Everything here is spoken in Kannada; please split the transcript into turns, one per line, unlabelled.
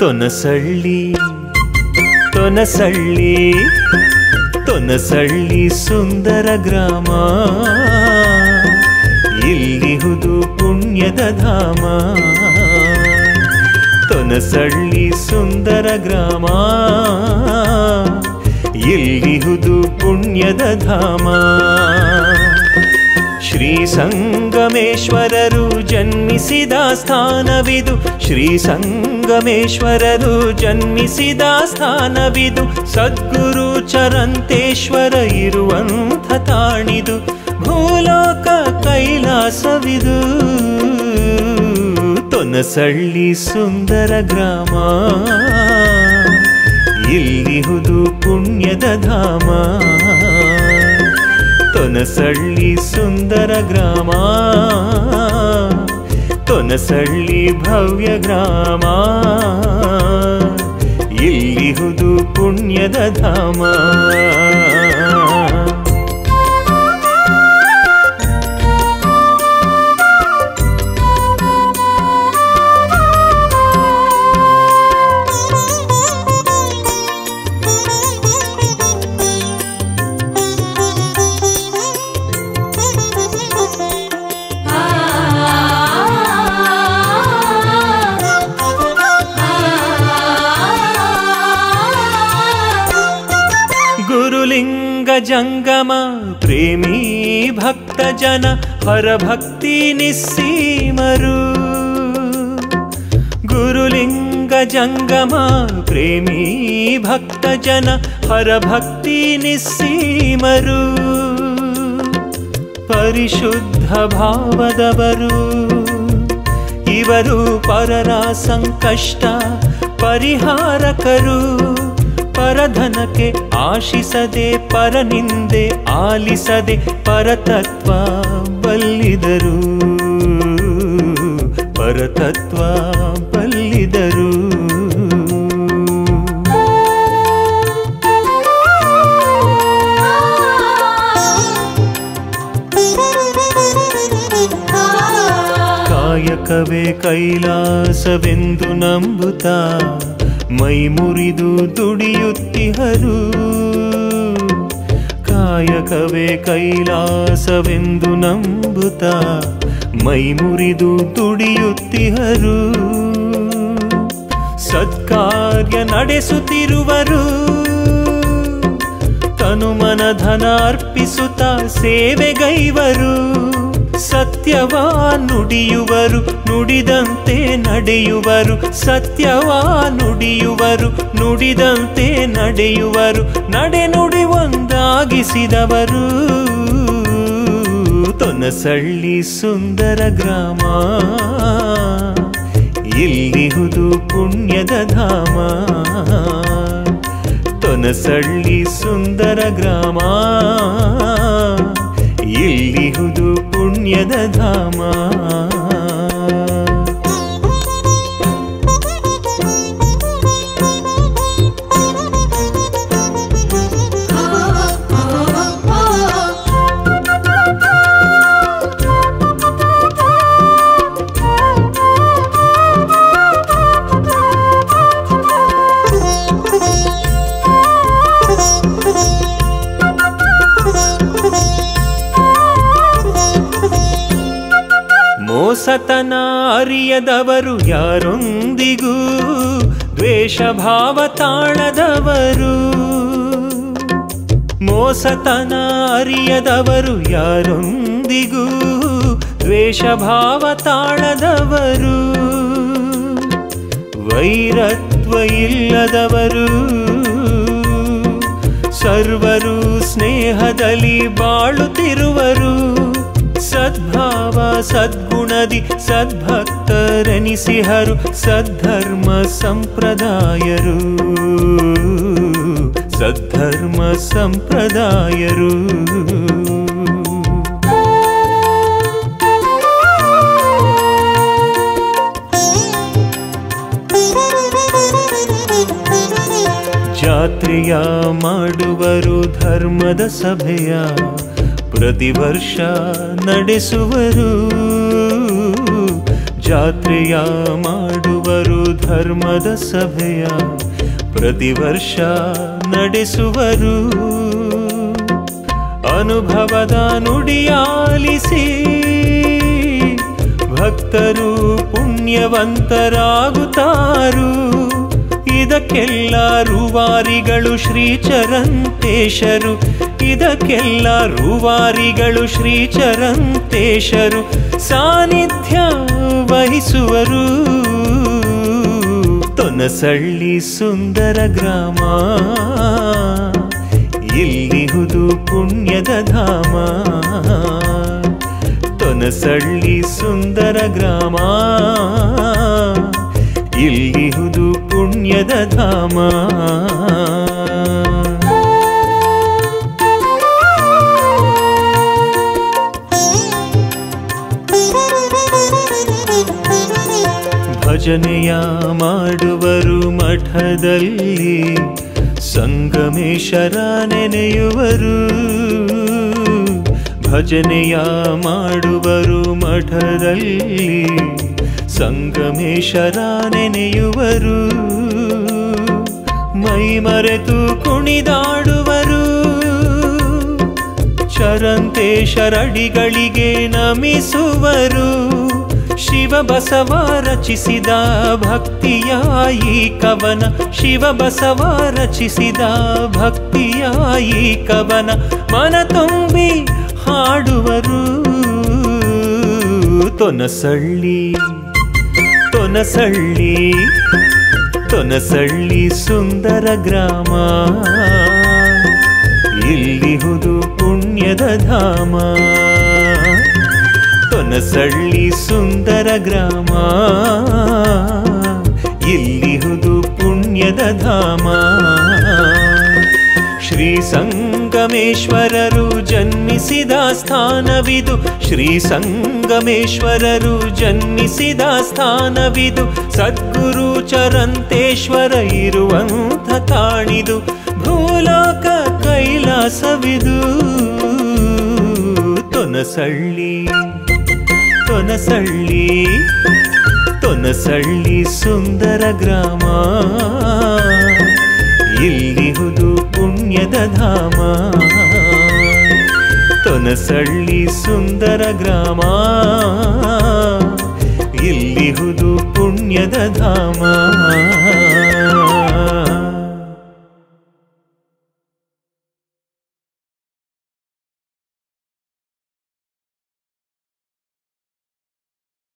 ತೊನಸಳ್ಳಿ ತೊನಸಳ್ಳಿ ತೊನಸಳ್ಳಿ ಸುಂದರ ಗ್ರಾಮ ಇಲ್ಲಿಹುದು ಪುಣ್ಯದ ಧಾಮ ತೊನಸಳ್ಳಿ ಸುಂದರ ಗ್ರಾಮ ಇಲ್ಲಿಹುದು ಪುಣ್ಯದ ಧಾಮ ಶ್ರೀ ಸಂಗಮೇಶ್ವರರು ಜನ್ಮಿಸಿದ ಸ್ಥಾನವಿದು ಶ್ರೀ ಸಂಗಮೇಶ್ವರರು ಜನ್ಮಿಸಿದ ಸ್ಥಾನವಿದು ಸದ್ಗುರು ಚರಂತೇಶ್ವರ ಇರುವಂಥ ತಾಣಿದು ಭೂಲೋಕ ಕೈಲಾಸವಿದು ತೊನಸಳ್ಳಿ ಸುಂದರ ಗ್ರಾಮ ಇಲ್ಲಿಹುದು ಪುಣ್ಯದ ಧಾಮ ತೊನಸಳ್ಳಿ ಸುಂದರ ಗ್ರಾಮ ತೊನಸಳ್ಳಿ ಭವ್ಯ ಗ್ರಾಮ ಇಲ್ಲಿಹುದು ಪುಣ್ಯದ ಧಾಮ ಗುರುಲಿಂಗ ಜಂಗಮ ಪ್ರೇಮಿ ಭಕ್ತ ಜನ ಹರಭಕ್ತಿ ನಿಸ್ಸೀಮರು ಗುರುಲಿಂಗ ಜಂಗಮ ಪ್ರೇಮಿ ಭಕ್ತ ಜನ ಹರಭಕ್ತಿ ನಿಸ್ಸೀಮರು ಪರಿಶುದ್ಧ ಭಾವದವರು ಇವರು ಪರರ ಸಂಕಷ್ಟ ಪರಿಹಾರಕರು ಪರಧನಕ್ಕೆ ಆಶಿಸದೆ ಪರನಿಂದೆ ಆಲಿಸದೆ ಪರತತ್ವ ಬಲ್ಲಿದರು ಪರತತ್ವ ಬಲ್ಲಿದರು ಕಾಯಕವೇ ಕೈಲಾಸವೆಂದು ನಂಬುತ್ತಾ ಮೈ ಮುರಿದು ದುಡಿಯುತ್ತಿಹರು ಕಾಯಕವೇ ಕೈಲಾಸವೆಂದು ನಂಬುತ್ತಾ ಮೈ ಮುರಿದು ದುಡಿಯುತ್ತಿಹರು ಸತ್ಕಾರ್ಯ ನಡೆಸುತ್ತಿರುವರು ತನುಮನ ಧನ ಅರ್ಪಿಸುತ್ತ ಸೇವೆಗೈವರು ಸತ್ಯವ ನುಡಿಯುವರು ನುಡಿದಂತೆ ನಡೆಯುವರು ಸತ್ಯವ ನುಡಿಯುವರು ನುಡಿದಂತೆ ನಡೆಯುವರು ನಡೆ ನುಡಿ ಒಂದಾಗಿಸಿದವರು ತೊನಸಳ್ಳಿ ಸುಂದರ ಗ್ರಾಮ ಇಲ್ಲಿಹುದು ಪುಣ್ಯದ ಧಾಮ ತೊನಸಳ್ಳಿ ಸುಂದರ ಗ್ರಾಮ ಇಲ್ಲಿಹುದು ಪುಣ್ಯದ ಧಾಮ ಮೋಸತನ ಅರಿಯದವರು ಯಾರೊಂದಿಗೂ ದ್ವೇಷ ಭಾವ ತಾಳದವರು ಮೋಸತನ ಅರಿಯದವರು ಯಾರೊಂದಿಗೂ ದ್ವೇಷ ಭಾವ ತಾಳದವರು ವೈರತ್ವ ಇಲ್ಲದವರು ಸರ್ವರು ಸ್ನೇಹದಲ್ಲಿ ಬಾಳುತ್ತಿರುವರು ಸದ್ಭಾವ ಸದ್ಗುಣದಿ ಸದ್ಭಕ್ತರೆನಿಸಿಹರು ಸದ್ಧರ್ಮ ಸಂಪ್ರದಾಯರು ಸದ್ಧರ್ಮ ಸಂಪ್ರದಾಯರು ಜಾತ್ರೆಯ ಮಾಡುವರು ಧರ್ಮದ ಸಭೆಯ ಪ್ರತಿ ವರ್ಷ ನಡೆಸುವರು ಜಾತ್ರೆಯ ಮಾಡುವರು ಧರ್ಮದ ಸಭೆಯ ಪ್ರತಿ ವರ್ಷ ನಡೆಸುವರು ಅನುಭವದ ನುಡಿಯಾಲಿಸಿ ಭಕ್ತರು ಪುಣ್ಯವಂತರಾಗುತ್ತಾರು ಇದಕ್ಕೆಲ್ಲ ರೂವಾರಿಗಳು ಶ್ರೀಚರಂತೇಶರು ಇದಕ್ಕೆಲ್ಲ ರೂವಾರಿಗಳು ಶ್ರೀಚರಂತೇಶರು ಸಾನ್ನಿಧ್ಯ ವಹಿಸುವರು ತೊನಸಳ್ಳಿ ಸುಂದರ ಗ್ರಾಮ ಇಲ್ಲಿಹುದು ಪುಣ್ಯದ ಧಾಮ ತೊನಸಳ್ಳಿ ಸುಂದರ ಗ್ರಾಮ ಇಲ್ಲಿಹುದು ಪುಣ್ಯದ ಧಾಮ ಭಜನೆಯ ಮಾಡುವರು ಮಠದಲ್ಲಿ ಸಂಗಮೇಶರ ನೆನೆಯುವರು ಭಜನೆಯ ಮಾಡುವರು ಮಠದಲ್ಲಿ ಸಂಗಮೇಶರ ನೆನೆಯುವರು ಮೈ ಮರೆತು ಕುಣಿದಾಡುವರು ಚರಂತೇಶರಡಿಗಳಿಗೆ ನಮಿಸುವರು ಶಿವ ಬಸವ ರಚಿಸಿದ ಭಕ್ತಿಯ ಈ ಕವನ ಶಿವ ಬಸವ ರಚಿಸಿದ ಭಕ್ತಿಯ ಈ ಕವನ ಮನ ತುಂಬಿ ಹಾಡುವರು ತೊನಸಳ್ಳಿ ತೊನಸಳ್ಳಿ ತೊನಸಳ್ಳಿ ಸುಂದರ ಗ್ರಾಮ ಇಲ್ಲಿಹುದು ಪುಣ್ಯದ ಧಾಮ ತೊನಸಳ್ಳಿ ಸುಂದರ ಗ್ರಾಮ ಇಲ್ಲಿಹುದು ಪುಣ್ಯದ ಧಾಮ ಶ್ರೀ ಸಂಗಮೇಶ್ವರರು ಜನ್ಮಿಸಿದ ಸ್ಥಾನವಿದು ಶ್ರೀ ಸಂಗಮೇಶ್ವರರು ಜನ್ಮಿಸಿದ ಸ್ಥಾನವಿದು ಸದ್ಗುರು ಚರಂತೇಶ್ವರ ಇರುವಂಥ ತಾಣಿದು ಭೂಲೋಕ ಕೈಲಾಸವಿದು ತೊನಸಳ್ಳಿ ತೊನಸಳ್ಳಿ ತೊನಸಳ್ಳಿ ಸುಂದರ ಗ್ರಾಮ ಇಲ್ಲಿಹುದು ಪುಣ್ಯದ ಧಾಮ ತೊನಸಳ್ಳಿ ಸುಂದರ ಗ್ರಾಮ ಇಲ್ಲಿಹುದು ಪುಣ್ಯದ ಧಾಮ